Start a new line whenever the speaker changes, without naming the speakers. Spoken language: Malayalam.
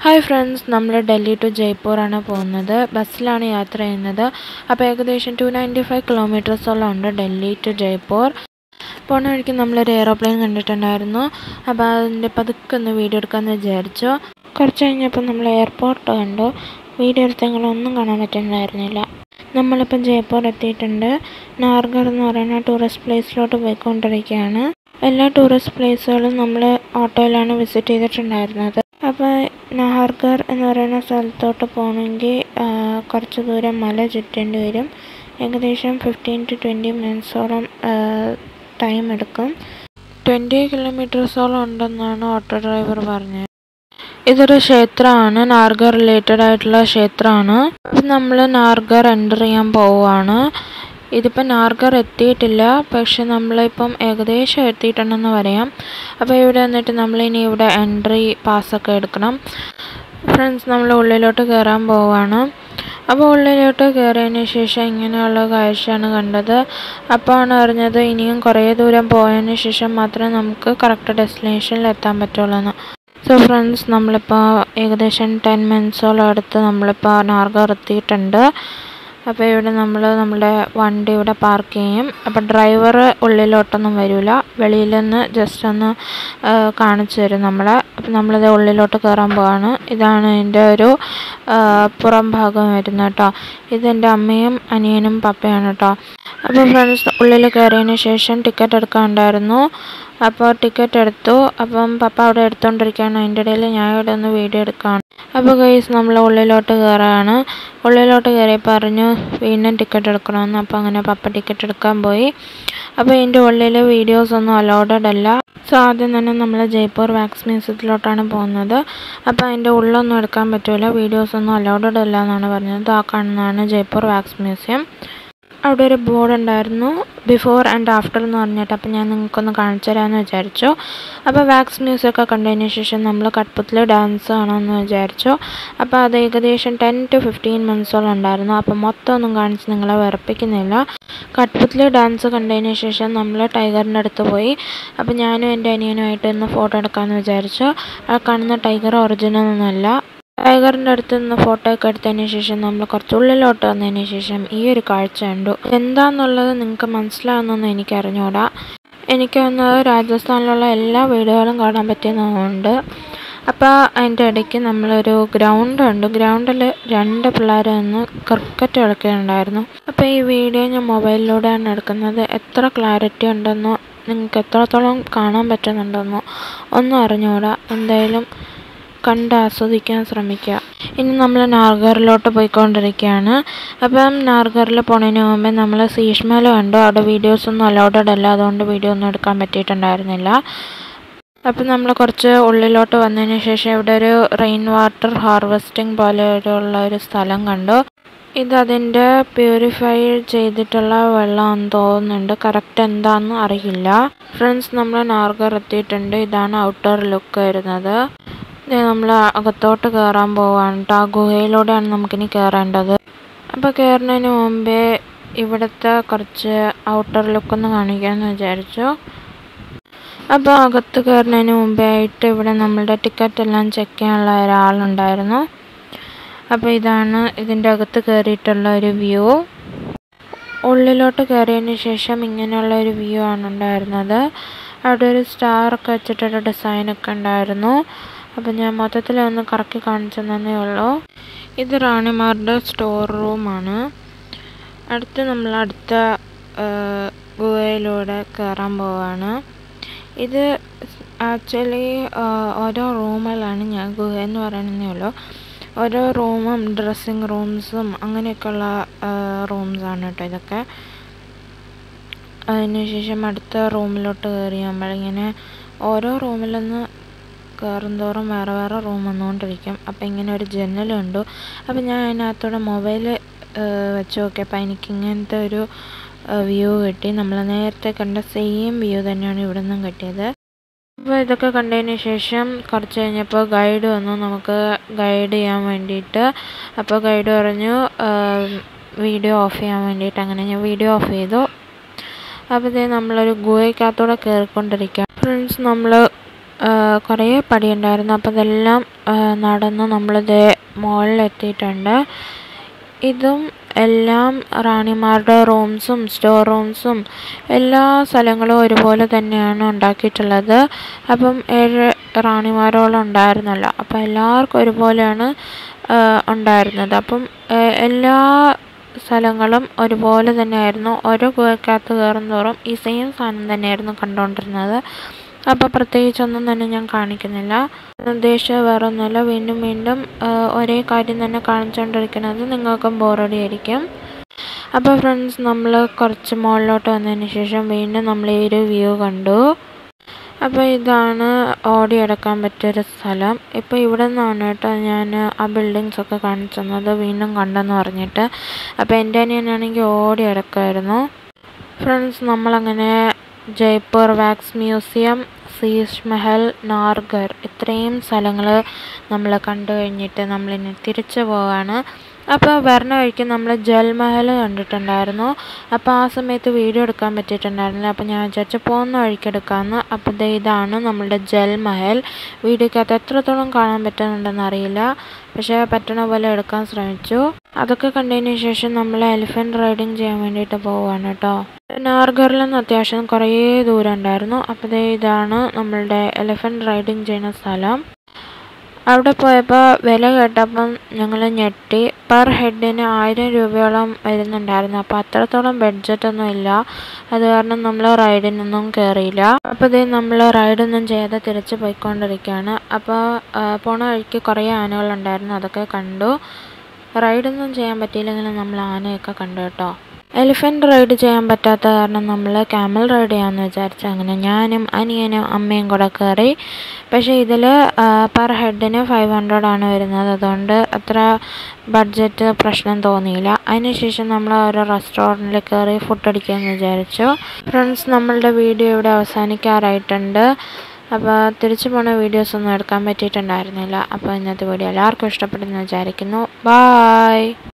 ഹായ് ഫ്രണ്ട്സ് നമ്മൾ ഡൽഹി ടു ജയ്പൂറാണ് പോകുന്നത് ബസ്സിലാണ് യാത്ര ചെയ്യുന്നത് അപ്പോൾ ഏകദേശം ടു നയൻറ്റി ഫൈവ് കിലോമീറ്റേഴ്സോളം ഉണ്ട് ഡൽഹി ടു ജയ്പൂർ പോണ വഴിക്ക് നമ്മളൊരു എയ്റോപ്ലെയിൻ കണ്ടിട്ടുണ്ടായിരുന്നു അപ്പോൾ അതിൻ്റെ പതുക്കെ ഒന്ന് വീഡിയോ എടുക്കാമെന്ന് വിചാരിച്ചു കുറച്ച് കഴിഞ്ഞപ്പോൾ നമ്മൾ എയർപോർട്ട് കണ്ടു വീഡിയോ എടുത്തെങ്കിലൊന്നും കാണാൻ പറ്റുന്നുണ്ടായിരുന്നില്ല നമ്മളിപ്പം ജയ്പൂർ എത്തിയിട്ടുണ്ട് നാർഗർ എന്ന് പറയുന്ന ടൂറിസ്റ്റ് പ്ലേസിലോട്ട് പോയിക്കൊണ്ടിരിക്കുകയാണ് എല്ലാ ടൂറിസ്റ്റ് പ്ലേസുകളും നമ്മൾ ഓട്ടോയിലാണ് വിസിറ്റ് ചെയ്തിട്ടുണ്ടായിരുന്നത് അപ്പോൾ നഹാർഗർ എന്ന് പറയുന്ന സ്ഥലത്തോട്ട് പോകണമെങ്കിൽ കുറച്ച് ദൂരം മല ചുറ്റേണ്ടി വരും ഏകദേശം ഫിഫ്റ്റീൻ ടു ട്വൻറ്റി മിനിറ്റ്സോളം ടൈം എടുക്കും ട്വൻറ്റി കിലോമീറ്റേഴ്സോളം ഉണ്ടെന്നാണ് ഓട്ടോ ഡ്രൈവർ പറഞ്ഞത് ഇതൊരു ക്ഷേത്രമാണ് നാർഗർ റിലേറ്റഡ് ആയിട്ടുള്ള ക്ഷേത്രമാണ് അപ്പം നമ്മൾ നാർഗർ എൻ്റർ ചെയ്യാൻ പോവുകയാണ് ഇതിപ്പോൾ നാർഗർ എത്തിയിട്ടില്ല പക്ഷെ നമ്മളിപ്പം ഏകദേശം എത്തിയിട്ടുണ്ടെന്ന് പറയാം അപ്പോൾ ഇവിടെ വന്നിട്ട് നമ്മളിനി ഇവിടെ എൻട്രി പാസ്സൊക്കെ എടുക്കണം ഫ്രണ്ട്സ് നമ്മൾ ഉള്ളിലോട്ട് കയറാൻ പോവാണ് അപ്പോൾ ഉള്ളിലോട്ട് കയറിയതിന് ശേഷം ഇങ്ങനെയുള്ള കാഴ്ചയാണ് കണ്ടത് അപ്പോഴാണ് അറിഞ്ഞത് ഇനിയും കുറേ ദൂരം പോയതിന് ശേഷം മാത്രമേ നമുക്ക് കറക്റ്റ് ഡെസ്റ്റിനേഷനിൽ എത്താൻ പറ്റുള്ളൂ എന്ന് സോ ഫ്രണ്ട്സ് നമ്മളിപ്പോൾ ഏകദേശം ടെൻ മിനിറ്റ്സോളം അടുത്ത് നമ്മളിപ്പോൾ നാർഗർ എത്തിയിട്ടുണ്ട് അപ്പോൾ ഇവിടെ നമ്മൾ നമ്മുടെ വണ്ടി ഇവിടെ പാർക്ക് ചെയ്യും അപ്പോൾ ഡ്രൈവർ ഉള്ളിലോട്ടൊന്നും വരില്ല വെളിയിൽ നിന്ന് ജസ്റ്റ് ഒന്ന് കാണിച്ചു തരും നമ്മളെ അപ്പോൾ നമ്മളിത് ഉള്ളിലോട്ട് കയറാൻ പോവാണ് ഇതാണ് എൻ്റെ ഒരു പുറം ഭാഗം വരുന്നത് കേട്ടോ ഇതെൻ്റെ അമ്മയും അനിയനും പപ്പയാണ് കേട്ടോ അപ്പോൾ ഫ്രണ്ട്സ് ഉള്ളിൽ കയറിയതിന് ശേഷം ടിക്കറ്റ് എടുക്കാനുണ്ടായിരുന്നു അപ്പോൾ ടിക്കറ്റ് എടുത്തു അപ്പം പപ്പ അവിടെ എടുത്തുകൊണ്ടിരിക്കുകയാണ് അതിൻ്റെ ഇടയിൽ ഞാൻ ഇവിടെ ഒന്ന് വീഡിയോ എടുക്കുകയാണ് അപ്പോൾ ഗൈസ് നമ്മൾ ഉള്ളിലോട്ട് കയറുകയാണ് ഉള്ളിലോട്ട് കയറി പറഞ്ഞു വീണ്ടും ടിക്കറ്റ് എടുക്കണമെന്ന് അപ്പോൾ അങ്ങനെ പപ്പ ടിക്കറ്റ് എടുക്കാൻ പോയി അപ്പോൾ ഇതിൻ്റെ ഉള്ളിൽ വീഡിയോസ് ഒന്നും അലൗഡഡ് അല്ല സോ ആദ്യം തന്നെ നമ്മൾ ജയ്പൂർ വാക്സ് മ്യൂസിയത്തിലോട്ടാണ് പോകുന്നത് അപ്പോൾ അതിൻ്റെ ഉള്ളൊന്നും എടുക്കാൻ പറ്റില്ല വീഡിയോസ് ഒന്നും അലൗഡഡ് അല്ല എന്നാണ് പറഞ്ഞത് ആ കാണുന്നതാണ് ജയ്പൂർ വാക്സ് മ്യൂസിയം അവിടെ ഒരു ബോർഡ് ഉണ്ടായിരുന്നു ബിഫോർ ആൻഡ് ആഫ്റ്റർ എന്ന് പറഞ്ഞിട്ട് അപ്പോൾ ഞാൻ നിങ്ങൾക്കൊന്ന് കാണിച്ചു തരാമെന്ന് വിചാരിച്ചു അപ്പോൾ വാക്സ് മ്യൂസിയം ഒക്കെ കണ്ടതിന് ശേഷം നമ്മൾ കട്ട്പുത്തിൽ ഡാൻസ് കാണുമെന്ന് വിചാരിച്ചു അപ്പോൾ അത് ഏകദേശം ടെൻ ടു ഫിഫ്റ്റീൻ മിനിറ്റ്സോളം ഉണ്ടായിരുന്നു അപ്പോൾ മൊത്തം ഒന്നും കാണിച്ച് നിങ്ങളെ വിറപ്പിക്കുന്നില്ല കട്ട്പുത്തിൽ ഡാൻസ് കണ്ടതിന് ശേഷം നമ്മൾ ടൈഗറിൻ്റെ അടുത്ത് പോയി അപ്പോൾ ഞാനും എൻ്റെ അനിയനുമായിട്ട് ഇന്ന് ഫോട്ടോ എടുക്കാമെന്ന് വിചാരിച്ചു ആ കാണുന്ന ടൈഗർ ഒറിജിനൽ ഒന്നുമല്ല ടൈഗറിൻ്റെ അടുത്ത് നിന്ന് ഫോട്ടോ ഒക്കെ എടുത്തതിന് ശേഷം നമ്മൾ കുറച്ച് ഉള്ളിലോട്ട് വന്നതിന് ശേഷം ഈ ഒരു കാഴ്ച കണ്ടു എന്താണെന്നുള്ളത് നിങ്ങൾക്ക് മനസ്സിലാവുന്നൊന്നും എനിക്ക് അറിഞ്ഞൂടാ എനിക്ക് തോന്നുന്നത് രാജസ്ഥാനിലുള്ള എല്ലാ വീടുകളും കാണാൻ പറ്റുന്നതുകൊണ്ട് അപ്പോൾ അതിൻ്റെ ഇടയ്ക്ക് നമ്മളൊരു ഗ്രൗണ്ട് ഉണ്ട് ഗ്രൗണ്ടിൽ രണ്ട് പിള്ളേർ നിന്ന് ക്രിക്കറ്റ് കളിക്കുന്നുണ്ടായിരുന്നു അപ്പോൾ ഈ വീഡിയോ ഞാൻ മൊബൈലിലൂടെയാണ് എടുക്കുന്നത് എത്ര ക്ലാരിറ്റി ഉണ്ടെന്നോ നിങ്ങൾക്ക് എത്രത്തോളം കാണാൻ പറ്റുന്നുണ്ടെന്നോ ഒന്നും അറിഞ്ഞൂടാ എന്തായാലും കണ്ട് ആസ്വദിക്കാൻ ശ്രമിക്കുക ഇനി നമ്മൾ നാർഗറിലോട്ട് പോയിക്കൊണ്ടിരിക്കുകയാണ് അപ്പം നാർഗറിൽ പോണതിന് മുമ്പേ നമ്മൾ സീഷ്മേൽ കണ്ടു അവിടെ വീഡിയോസ് ഒന്നും അലൗഡഡ് അല്ല അതുകൊണ്ട് വീഡിയോ ഒന്നും എടുക്കാൻ പറ്റിയിട്ടുണ്ടായിരുന്നില്ല അപ്പം നമ്മൾ കുറച്ച് ഉള്ളിലോട്ട് വന്നതിന് ശേഷം ഇവിടെ ഒരു റെയിൻ വാട്ടർ ഹാർവെസ്റ്റിംഗ് പോലെ ഉള്ള ഒരു സ്ഥലം കണ്ടു ഇത് അതിൻ്റെ പ്യൂരിഫൈ ചെയ്തിട്ടുള്ള വെള്ളമാണെന്ന് തോന്നുന്നുണ്ട് കറക്റ്റ് എന്താണെന്ന് അറിയില്ല ഫ്രണ്ട്സ് നമ്മൾ നാർഗർ എത്തിയിട്ടുണ്ട് ഇതാണ് ഔട്ടർ ലുക്ക് വരുന്നത് നമ്മൾ അകത്തോട്ട് കയറാൻ പോവാണ് കേട്ടോ ആ ഗുഹയിലൂടെയാണ് നമുക്കിനി കയറേണ്ടത് അപ്പോൾ കയറുന്നതിന് മുമ്പേ ഇവിടുത്തെ കുറച്ച് ഔട്ടർ ലുക്കൊന്ന് കാണിക്കാമെന്ന് വിചാരിച്ചു അപ്പോൾ അകത്ത് കയറുന്നതിന് മുമ്പേ ആയിട്ട് ഇവിടെ നമ്മളുടെ ടിക്കറ്റ് എല്ലാം ചെക്ക് ചെയ്യാനുള്ള ഒരാളുണ്ടായിരുന്നു അപ്പോൾ ഇതാണ് ഇതിൻ്റെ അകത്ത് കയറിയിട്ടുള്ള ഒരു വ്യൂ ഉള്ളിലോട്ട് കയറിയതിന് ശേഷം ഇങ്ങനെയുള്ള ഒരു വ്യൂ ആണ് ഉണ്ടായിരുന്നത് അവിടെ ഒരു സ്റ്റാറൊക്കെ വെച്ചിട്ടൊരു ഡിസൈനൊക്കെ ഉണ്ടായിരുന്നു അപ്പം ഞാൻ മൊത്തത്തിൽ ഒന്ന് കറക്കി കാണിച്ചു തന്നേ ഉള്ളൂ ഇത് റാണിമാരുടെ സ്റ്റോർ റൂമാണ് അടുത്ത് നമ്മൾ അടുത്ത ഗുഹയിലൂടെ കയറാൻ പോവാണ് ഇത് ആക്ച്വലി ഓരോ റൂമിലാണ് ഞാൻ ഗുഹ എന്ന് പറയുന്നതേ ഉള്ളൂ ഓരോ റൂമും ഡ്രസ്സിങ് റൂംസും അങ്ങനെയൊക്കെയുള്ള റൂംസാണ് കേട്ടോ ഇതൊക്കെ അതിനുശേഷം അടുത്ത റൂമിലോട്ട് കയറി നമ്മളിങ്ങനെ ഓരോ റൂമിലൊന്ന് കയറുന്തോറും വേറെ വേറെ റൂം വന്നുകൊണ്ടിരിക്കും അപ്പോൾ ഇങ്ങനെ ഒരു ജനൽ കണ്ടു അപ്പോൾ ഞാൻ അതിനകത്തൂടെ മൊബൈൽ വെച്ച് നോക്കിയപ്പോൾ എനിക്ക് ഇങ്ങനത്തെ ഒരു വ്യൂ കിട്ടി നമ്മൾ നേരത്തെ കണ്ട സെയിം വ്യൂ തന്നെയാണ് ഇവിടെ നിന്നും കിട്ടിയത് അപ്പോൾ ഇതൊക്കെ കണ്ടതിന് ശേഷം കുറച്ച് കഴിഞ്ഞപ്പോൾ ഗൈഡ് വന്നു നമുക്ക് ഗൈഡ് ചെയ്യാൻ വേണ്ടിയിട്ട് അപ്പോൾ ഗൈഡ് പറഞ്ഞു വീഡിയോ ഓഫ് ചെയ്യാൻ വേണ്ടിയിട്ട് അങ്ങനെ ഞാൻ വീഡിയോ ഓഫ് ചെയ്തു അപ്പോൾ ഇതേ നമ്മളൊരു ഗുഹയ്ക്കകത്തൂടെ കയറിക്കൊണ്ടിരിക്കുക ഫ്രണ്ട്സ് നമ്മൾ കുറേ പടി ഉണ്ടായിരുന്നു അപ്പോൾ ഇതെല്ലാം ആ, നടന്ന് നമ്മളിത് മുകളിലെത്തിയിട്ടുണ്ട് ഇതും എല്ലാം റാണിമാരുടെ റൂംസും സ്റ്റോർ റൂംസും എല്ലാ സ്ഥലങ്ങളും ഒരുപോലെ തന്നെയാണ് ഉണ്ടാക്കിയിട്ടുള്ളത് അപ്പം ഏഴ് റാണിമാരോളം ഉണ്ടായിരുന്നല്ലോ അപ്പം എല്ലാവർക്കും ഒരുപോലെയാണ് ആ, ഉണ്ടായിരുന്നത് അപ്പം ആ, എല്ലാ സ്ഥലങ്ങളും ഒരുപോലെ തന്നെയായിരുന്നു ഓരോ ഗുഹയ്ക്കകത്ത് കയറും തോറും ഈ സെയിം സാധനം തന്നെയായിരുന്നു കണ്ടുകൊണ്ടിരുന്നത് അപ്പോൾ പ്രത്യേകിച്ചൊന്നും തന്നെ ഞാൻ കാണിക്കുന്നില്ല ഉദ്ദേശിച്ച വേറെ ഒന്നുമില്ല വീണ്ടും വീണ്ടും ആ, ഒരേ കാര്യം തന്നെ കാണിച്ചുകൊണ്ടിരിക്കുന്നത് നിങ്ങൾക്കും ബോറടി ആയിരിക്കും അപ്പോൾ ഫ്രണ്ട്സ് നമ്മൾ കുറച്ച് മുകളിലോട്ട് വന്നതിന് ശേഷം വീണ്ടും നമ്മൾ ഈ ഒരു വ്യൂ കണ്ടു അപ്പോൾ ഇതാണ് ഓടി അടക്കാൻ പറ്റിയൊരു സ്ഥലം ഇപ്പോൾ ഇവിടെ നിന്നാണ് കേട്ടോ ഞാൻ ആ ബിൽഡിങ്സ് ഒക്കെ കാണിച്ചു തന്നത് വീണ്ടും കണ്ടെന്ന് പറഞ്ഞിട്ട് അപ്പോൾ എൻ്റെ അനിയനാണെങ്കിൽ ഓടി അടക്കുമായിരുന്നു ഫ്രണ്ട്സ് നമ്മളങ്ങനെ ജയ്പൂർ വാക്സ് മ്യൂസിയം സീസ് മഹൽ നാർഗർ ഇത്രയും സ്ഥലങ്ങൾ നമ്മൾ കണ്ടു കഴിഞ്ഞിട്ട് നമ്മളിനി തിരിച്ചു പോവാണ് അപ്പോൾ വരണ വഴിക്ക് നമ്മൾ ജൽമഹൽ കണ്ടിട്ടുണ്ടായിരുന്നു അപ്പോൾ ആ സമയത്ത് വീഡിയോ എടുക്കാൻ പറ്റിയിട്ടുണ്ടായിരുന്നില്ല അപ്പോൾ ഞാൻ വിചാരിച്ചു പോകുന്ന വഴിക്ക് എടുക്കാമെന്ന് അപ്പോൾ ദേ ഇതാണ് നമ്മളുടെ ജൽമഹൽ വീഡിയോക്കകത്ത് എത്രത്തോളം കാണാൻ പറ്റുന്നുണ്ടെന്ന് അറിയില്ല പക്ഷേ പറ്റണ പോലെ എടുക്കാൻ ശ്രമിച്ചു അതൊക്കെ കണ്ടതിന് ശേഷം നമ്മൾ എലിഫൻറ്റ് റൈഡിങ് ചെയ്യാൻ വേണ്ടിയിട്ട് പോവുകയാണ് കേട്ടോ നാർഗറിൽ നിന്ന് അത്യാവശ്യം കുറേ ദൂരം ഉണ്ടായിരുന്നു അപ്പോൾ ദേ ഇതാണ് നമ്മളുടെ എലിഫൻറ്റ് റൈഡിങ് ചെയ്യുന്ന സ്ഥലം അവിടെ പോയപ്പോൾ വില കേട്ടപ്പം ഞങ്ങൾ ഞെട്ടി പെർ ഹെഡിന് ആയിരം രൂപയോളം വരുന്നുണ്ടായിരുന്നു അപ്പോൾ അത്രത്തോളം ബഡ്ജറ്റൊന്നും ഇല്ല അത് കാരണം നമ്മൾ റൈഡിനൊന്നും കയറിയില്ല അപ്പോൾ ഇത് നമ്മൾ റൈഡൊന്നും ചെയ്യാതെ തിരിച്ച് പോയിക്കൊണ്ടിരിക്കുകയാണ് അപ്പോൾ ആ, പോണ വഴിക്ക് കുറേ ആനകളുണ്ടായിരുന്നു അതൊക്കെ കണ്ടു റൈഡൊന്നും ചെയ്യാൻ പറ്റിയില്ലെങ്കിലും നമ്മൾ ആനയൊക്കെ കണ്ടു കേട്ടോ എലിഫൻറ്റ് റൈഡ് ചെയ്യാൻ പറ്റാത്ത കാരണം നമ്മൾ ക്യാമൽ റൈഡ് ചെയ്യാമെന്ന് വിചാരിച്ചു അങ്ങനെ ഞാനും അനിയനും അമ്മയും കൂടെ കയറി പക്ഷേ ഇതിൽ പെർ ഹെഡിന് ഫൈവ് ഹൺഡ്രഡ് ആണ് വരുന്നത് അതുകൊണ്ട് അത്ര ബഡ്ജറ്റ് പ്രശ്നം തോന്നിയില്ല അതിനുശേഷം നമ്മൾ ഓരോ റെസ്റ്റോറൻറ്റിൽ കയറി ഫുഡ് അടിക്കാമെന്ന് വിചാരിച്ചു ഫ്രണ്ട്സ് നമ്മളുടെ വീഡിയോ ഇവിടെ അവസാനിക്കാറായിട്ടുണ്ട് അപ്പോൾ തിരിച്ചു പോണ വീഡിയോസ് ഒന്നും എടുക്കാൻ പറ്റിയിട്ടുണ്ടായിരുന്നില്ല അപ്പോൾ ഇന്നത്തെ വീഡിയോ എല്ലാവർക്കും ഇഷ്ടപ്പെട്ടെന്ന് വിചാരിക്കുന്നു ബായ്